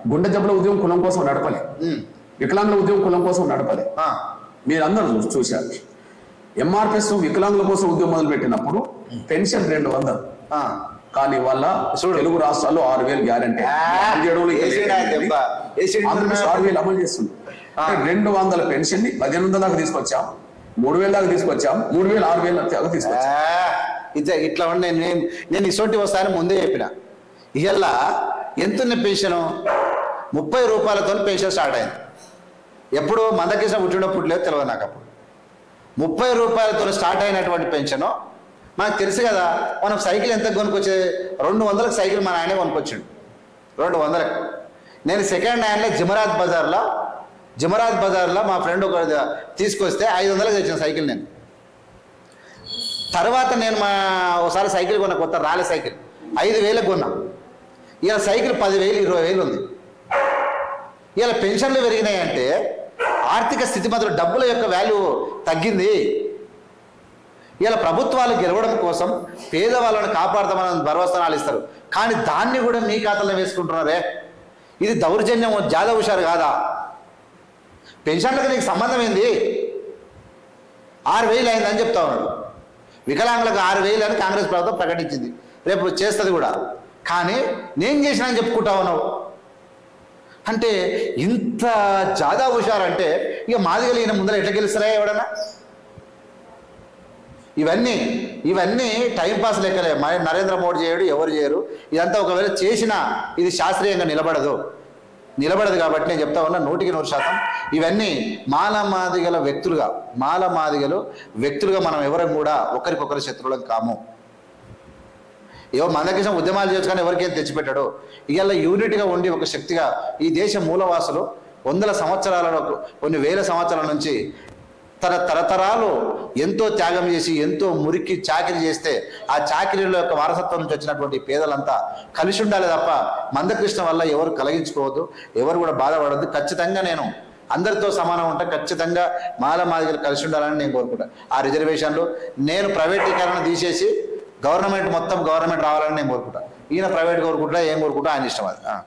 గుండె జబ్బుల ఉద్యమం కులం కోసం నడపలే వికలాంగుల ఉద్యమం కులం కోసం నడపలే ఆ, మీరందరూ చూ- చూశారు ఎంఆర్పిఎస్ వికలాంగుల కోసం ఉద్యమం మొదలు పెట్టినప్పుడు పెన్షన్ రెండు వందలు ఆ. కానీ వాళ్ళ తెలుగు రాష్ట్రాల్లో ఆరు వేలు గ్యారంటీ వేసిండా దెబ్బ? వేసిండా? ఆరు వేలు అమలు చేస్తుంది అంటే రెండు వందల పెన్షన్ ని పదిహేను వందల దాకా తీసుకొచ్చాం మూడు వేల దాకా తీసుకొచ్చాం మూడు వేలు ఆరు వేల దాకా తీసుకొచ్చాం ఆ, ఇట్లా ఇట్లా ఉండి నేను నేను- నేను ఇసొంటి వస్తానని ముందే చెప్పిన ఇవాళ ఎంతున్న పెన్షన్ ముప్పై రూపాయలతో పెన్షన్ స్టార్ట్ అయింది ఎప్పుడు మందకృష్ణ పుట్టినప్పుడు లేదు తెలియదు నాకు అప్పుడు ముప్పై రూపాయలతో స్టార్ట్ అయినటువంటి పెన్షన్ మనకు తెలుసు కదా మనం సైకిల్ ఎంత కొనుక్కొచ్చే రెండు వందలకు సైకిల్ మన ఆయనే కొనుక్కొచ్చిండు రెండు వందలకు నేను సెకండ్ హ్యాండ్లో జిమరాత్ బజార్లో జిమరాత్ బజార్లో మా ఫ్రెండ్ ఒక తీసుకొస్తే ఐదు వందలకు తెచ్చిన సైకిల్ నేను తర్వాత నేను మా ఒకసారి సైకిల్ కొన్న కొత్త రాలే సైకిల్ ఐదు వేలకు కొన్నా ఇలా సైకిల్ పదివేలు ఇరవై వేలు ఉంది ఇలా పెన్షన్లు పెరిగినాయంటే ఆర్థిక స్థితిమంతులు డబ్బుల యొక్క వాల్యూ తగ్గింది ఇలా ప్రభుత్వాలు గెలవడం కోసం పేదవాళ్ళని కాపాడతామని భరోసానాలు ఇస్తారు కానీ దాన్ని కూడా మీ ఖాతాలో వేసుకుంటున్నారే ఇది దౌర్జన్యం జాదా హుషారు కాదా పెన్షన్లకు నీకు సంబంధం ఏంది ఆరు వేలు అయిందని చెప్తా ఉన్నాడు వికలాంగులకు ఆరు వేలు అని కాంగ్రెస్ ప్రభుత్వం ప్రకటించింది రేపు చేస్తుంది కూడా కానీ నేను చేసిన అని చెప్పుకుంటా ఉన్నావు అంటే ఇంత జాదా హుషారంటే ఇక మాదిగలు ఈయన ముందర ఎట్లా గెలుస్తారా ఎవడన్నా ఇవన్నీ ఇవన్నీ టైంపాస్ లెక్కలే మరి నరేంద్ర మోడీ చేయడు ఎవరు చేయరు ఇదంతా ఒకవేళ చేసినా ఇది శాస్త్రీయంగా నిలబడదు నిలబడదు కాబట్టి నేను చెప్తా ఉన్నా నూటికి నూరు శాతం ఇవన్నీ మాల మాదిగల వ్యక్తులుగా మాల మాదిగలు వ్యక్తులుగా మనం ఎవరం కూడా ఒకరికొకరు శత్రువులం కాము ఏవో మందకృష్ణ ఉద్యమాలు చేసుకొని ఎవరికేం తెచ్చిపెట్టాడు ఇవాళ యూనిట్గా ఉండి ఒక శక్తిగా ఈ దేశ మూలవాసులు వందల సంవత్సరాల కొన్ని వేల సంవత్సరాల నుంచి తన తరతరాలు ఎంతో త్యాగం చేసి ఎంతో మురికి చాకిరి చేస్తే ఆ చాకిరీల యొక్క వారసత్వం నుంచి వచ్చినటువంటి పేదలంతా కలిసి ఉండాలి తప్ప మందకృష్ణ వల్ల ఎవరు కలిగించుకోవద్దు ఎవరు కూడా బాధపడద్దు ఖచ్చితంగా నేను అందరితో సమానం ఉంటా ఖచ్చితంగా మాల మాదిగలు కలిసి ఉండాలని నేను కోరుకుంటా ఆ రిజర్వేషన్లు నేను ప్రైవేటీకరణ తీసేసి గవర్నమెంట్ మొత్తం గవర్నమెంట్ రావాలని నేను కోరుకుంటా ఈయన ప్రైవేట్ కోరుకుంటా ఏం కోరుకుంటా ఆయన ఇష్టం అది ఆ.